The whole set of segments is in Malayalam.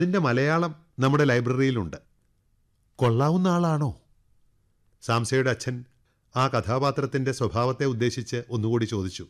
അതിൻ്റെ മലയാളം നമ്മുടെ ലൈബ്രറിയിലുണ്ട് കൊള്ളാവുന്ന ആളാണോ സാംസയുടെ അച്ഛൻ ആ കഥാപാത്രത്തിൻ്റെ സ്വഭാവത്തെ ഉദ്ദേശിച്ച് ഒന്നുകൂടി ചോദിച്ചു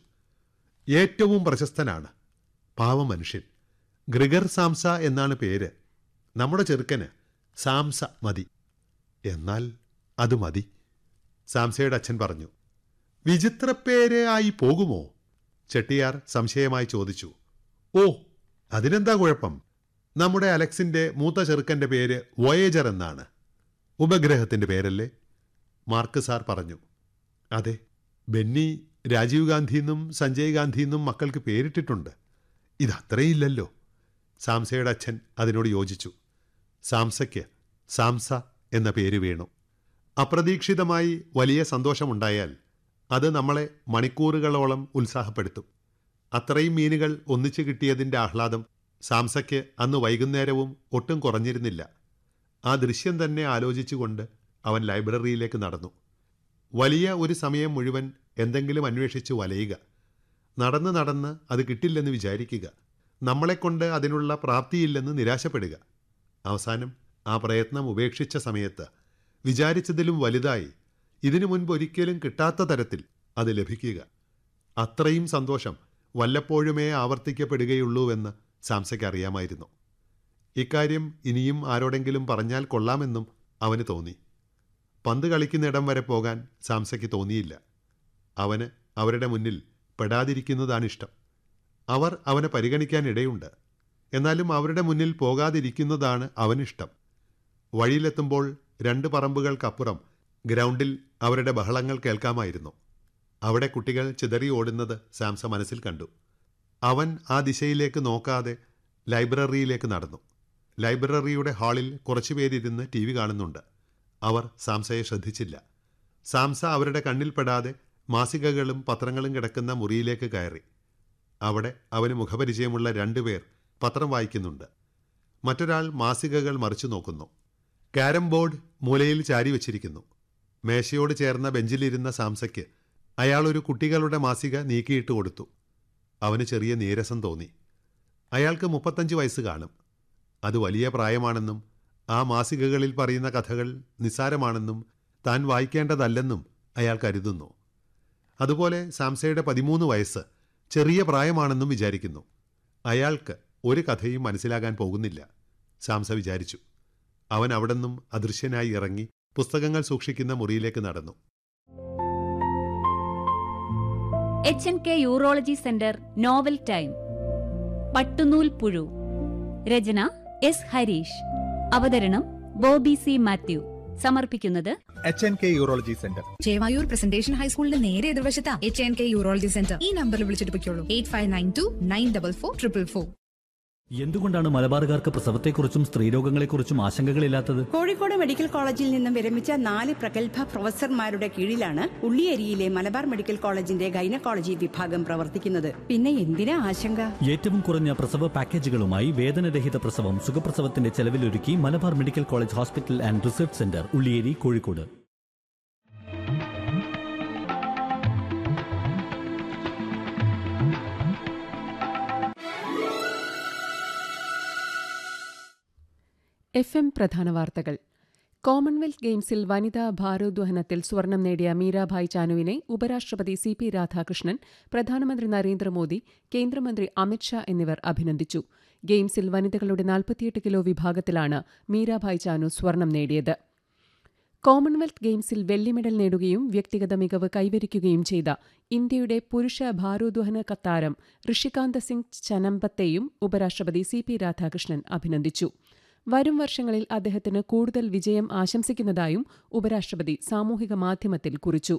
ഏറ്റവും പ്രശസ്തനാണ് പാവ മനുഷ്യൻ ഗ്രിഗർ സാംസ എന്നാണ് പേര് നമ്മുടെ ചെറുക്കന് സാംസ മതി എന്നാൽ അത് മതി സാംസയുടെ അച്ഛൻ പറഞ്ഞു വിചിത്രപ്പേര് ആയി പോകുമോ ചെട്ടിയാർ സംശയമായി ചോദിച്ചു ഓ അതിനെന്താ കുഴപ്പം നമ്മുടെ അലക്സിന്റെ മൂത്ത ചെറുക്കന്റെ പേര് വോയേജർ എന്നാണ് ഉപഗ്രഹത്തിന്റെ പേരല്ലേ മാർക്ക് സാർ പറഞ്ഞു അതെ ബെന്നി രാജീവ് ഗാന്ധിന്നും സഞ്ജയ് ഗാന്ധിന്നും മക്കൾക്ക് പേരിട്ടിട്ടുണ്ട് ഇതത്രയില്ലല്ലോ സാംസയുടെ അച്ഛൻ അതിനോട് യോജിച്ചു സാംസയ്ക്ക് സാംസ എന്ന പേര് വീണു അപ്രതീക്ഷിതമായി വലിയ സന്തോഷമുണ്ടായാൽ അത് നമ്മളെ മണിക്കൂറുകളോളം ഉത്സാഹപ്പെടുത്തും അത്രയും മീനുകൾ ഒന്നിച്ചു കിട്ടിയതിൻ്റെ ആഹ്ലാദം സാംസയ്ക്ക് അന്ന് വൈകുന്നേരവും ഒട്ടും കുറഞ്ഞിരുന്നില്ല ആ ദൃശ്യം തന്നെ ആലോചിച്ചുകൊണ്ട് അവൻ ലൈബ്രറിയിലേക്ക് നടന്നു വലിയ ഒരു സമയം മുഴുവൻ എന്തെങ്കിലും അന്വേഷിച്ച് വലയുക നടന്ന് നടന്ന് അത് കിട്ടില്ലെന്ന് വിചാരിക്കുക നമ്മളെക്കൊണ്ട് അതിനുള്ള പ്രാപ്തിയില്ലെന്ന് നിരാശപ്പെടുക അവസാനം ആ പ്രയത്നം ഉപേക്ഷിച്ച സമയത്ത് വിചാരിച്ചതിലും വലുതായി ഇതിനു മുൻപ് ഒരിക്കലും കിട്ടാത്ത തരത്തിൽ അത് ലഭിക്കുക അത്രയും സന്തോഷം വല്ലപ്പോഴുമേ ആവർത്തിക്കപ്പെടുകയുള്ളൂവെന്ന് സാംസയ്ക്ക് അറിയാമായിരുന്നു ഇക്കാര്യം ഇനിയും ആരോടെങ്കിലും പറഞ്ഞാൽ കൊള്ളാമെന്നും അവന് തോന്നി പന്ത് കളിക്കുന്നിടം വരെ പോകാൻ സാംസയ്ക്ക് തോന്നിയില്ല അവന് അവരുടെ മുന്നിൽ പെടാതിരിക്കുന്നതാണ് ഇഷ്ടം അവർ അവനെ പരിഗണിക്കാൻ ഇടയുണ്ട് എന്നാലും അവരുടെ മുന്നിൽ പോകാതിരിക്കുന്നതാണ് അവനിഷ്ടം വഴിയിലെത്തുമ്പോൾ രണ്ട് പറമ്പുകൾക്കപ്പുറം ഗ്രൗണ്ടിൽ അവരുടെ ബഹളങ്ങൾ കേൾക്കാമായിരുന്നു അവിടെ കുട്ടികൾ ചിതറി ഓടുന്നത് സാംസ മനസ്സിൽ കണ്ടു അവൻ ആ ദിശയിലേക്ക് നോക്കാതെ ലൈബ്രറിയിലേക്ക് നടന്നു ലൈബ്രറിയുടെ ഹാളിൽ കുറച്ചുപേരിരുന്ന് ടി വി കാണുന്നുണ്ട് അവർ സാംസയെ ശ്രദ്ധിച്ചില്ല സാംസ അവരുടെ കണ്ണിൽപ്പെടാതെ മാസികകളും പത്രങ്ങളും കിടക്കുന്ന മുറിയിലേക്ക് കയറി അവിടെ അവന് മുഖപരിചയമുള്ള രണ്ടുപേർ പത്രം വായിക്കുന്നുണ്ട് മറ്റൊരാൾ മാസികകൾ മറിച്ചു നോക്കുന്നു ക്യാരം ബോർഡ് മൂലയിൽ ചാരി വച്ചിരിക്കുന്നു മേശയോട് ചേർന്ന ബെഞ്ചിലിരുന്ന സാംസയ്ക്ക് അയാൾ ഒരു കുട്ടികളുടെ മാസിക നീക്കിയിട്ട് കൊടുത്തു അവന് ചെറിയ നീരസം തോന്നി അയാൾക്ക് മുപ്പത്തഞ്ച് വയസ്സ് കാണും അത് വലിയ പ്രായമാണെന്നും ആ മാസികകളിൽ പറയുന്ന കഥകൾ നിസ്സാരമാണെന്നും താൻ വായിക്കേണ്ടതല്ലെന്നും അയാൾ കരുതുന്നു അതുപോലെ സാംസയുടെ പതിമൂന്ന് വയസ്സ് ചെറിയ പ്രായമാണെന്നും വിചാരിക്കുന്നു അയാൾക്ക് ഒരു കഥയും മനസ്സിലാകാൻ പോകുന്നില്ല സാംസ വിചാരിച്ചു അവൻ അവിടെ നിന്നും അദൃശ്യനായി ഇറങ്ങി പുസ്തകങ്ങൾ സൂക്ഷിക്കുന്ന മുറിയിലേക്ക് നടന്നു H N K urology centre novel time പട്ടുനൂൽ പുഴു രചന എസ് ഹരീഷ് അവതരണം ബോബി സി മാത്യു സമർപ്പിക്കുന്നത് H N K urology centre Chevayur presentation ഹൈസ്കൂളിന്റെ നേരെ എതിർവശത്താ H N K urology centre ഈ നമ്പറിൽ വിളിച്ചിട്ട് പൊയ്ക്കോളൂ eight five nine two nine double four triple four എന്തുകൊണ്ടാണ് മലബാറുകാർക്ക് പ്രസവത്തെക്കുറിച്ചും സ്ത്രീരോഗങ്ങളെക്കുറിച്ചും ആശങ്കകളില്ലാത്തത് കോഴിക്കോട് മെഡിക്കൽ കോളേജിൽ നിന്നും വിരമിച്ച നാല് പ്രഗത്ഭ പ്രൊഫസർമാരുടെ കീഴിലാണ് ഉള്ളിയേരിയിലെ മലബാർ മെഡിക്കൽ കോളേജിന്റെ ഗൈനക്കോളജി വിഭാഗം പ്രവർത്തിക്കുന്നത് പിന്നെ എന്തിനാ ആശങ്ക ഏറ്റവും കുറഞ്ഞ പ്രസവ പാക്കേജുകളുമായി വേദനരഹിത പ്രസവം സുഖപ്രസവത്തിന്റെ ചെലവിലൊരുക്കി Malabar medical college hospital and research centre Ulliyeri Kozhikode F M പ്രധാന വാർത്തകൾ കോമൺവെൽത്ത് ഗെയിംസിൽ വനിതാ ഭാരോദ്വഹനത്തിൽ സ്വർണം നേടിയ മീരാഭായ് ചാനുവിനെ ഉപരാഷ്ട്രപതി സി പി രാധാകൃഷ്ണൻ പ്രധാനമന്ത്രി നരേന്ദ്രമോദി കേന്ദ്രമന്ത്രി അമിത്ഷാ എന്നിവർ അഭിനന്ദിച്ചു ഗെയിംസിൽ വനിതകളുടെ നാൽപ്പത്തിയെട്ട് കിലോ വിഭാഗത്തിലാണ് മീരാഭായ് ചാനു സ്വർണം നേടിയത് കോമൺവെൽത്ത് ഗെയിംസിൽ വെള്ളി മെഡൽ നേടുകയും വ്യക്തിഗത മികവ് കൈവരിക്കുകയും ചെയ്ത ഇന്ത്യയുടെ പുരുഷ ഭാരോദ്വഹന കത്താരം ഋഷികാന്ത സിംഗ് ചനമ്പത്തെയും ഉപരാഷ്ട്രപതി സി പി രാധാകൃഷ്ണൻ അഭിനന്ദിച്ചു വരും വർഷങ്ങളിൽ അദ്ദേഹത്തിന് കൂടുതൽ വിജയം ആശംസിക്കുന്നതായും ഉപരാഷ്ട്രപതി സാമൂഹിക മാധ്യമത്തിൽ കുറിച്ചു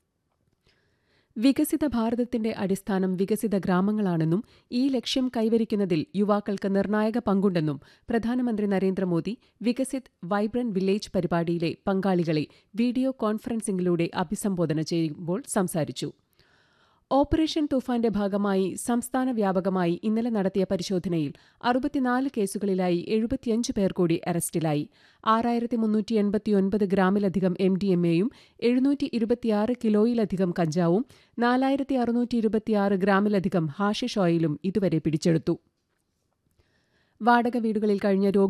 വികസിത ഭാരതത്തിന്റെ അടിസ്ഥാനം വികസിത ഗ്രാമങ്ങളാണെന്നും ഈ ലക്ഷ്യം കൈവരിക്കുന്നതിൽ യുവാക്കൾക്ക് നിർണായക പങ്കുണ്ടെന്നും പ്രധാനമന്ത്രി നരേന്ദ്രമോദി വികസിത് വൈബ്രന്റ് വില്ലേജ് പരിപാടിയിലെ പങ്കാളികളെ വീഡിയോ കോൺഫറൻസിംഗിലൂടെ അഭിസംബോധന ചെയ്യുമ്പോൾ സംസാരിച്ചു ഓപ്പറേഷൻ തുഫാന്റെ ഭാഗമായി സംസ്ഥാന വ്യാപകമായി ഇന്നലെ നടത്തിയ പരിശോധനയിൽ അറുപത്തിനാല് കേസുകളിലായി എഴുപത്തിയഞ്ച് പേർ കൂടി അറസ്റ്റിലായി ആറായിരത്തി മുന്നൂറ്റി എൺപത്തിയൊൻപത് ഗ്രാമിലധികം എം ഡി എം എയും എഴുന്നൂറ്റി ഇരുപത്തിയാറ് കിലോയിലധികം കഞ്ചാവും നാലായിരത്തി അറുന്നൂറ്റി ഇരുപത്തിയാറ് ഗ്രാമിലധികം ഹാഷിഷ് ഓയിലും ഇതുവരെ പിടിച്ചെടുത്തു വാടക വീടുകളിൽ കഴിഞ്ഞ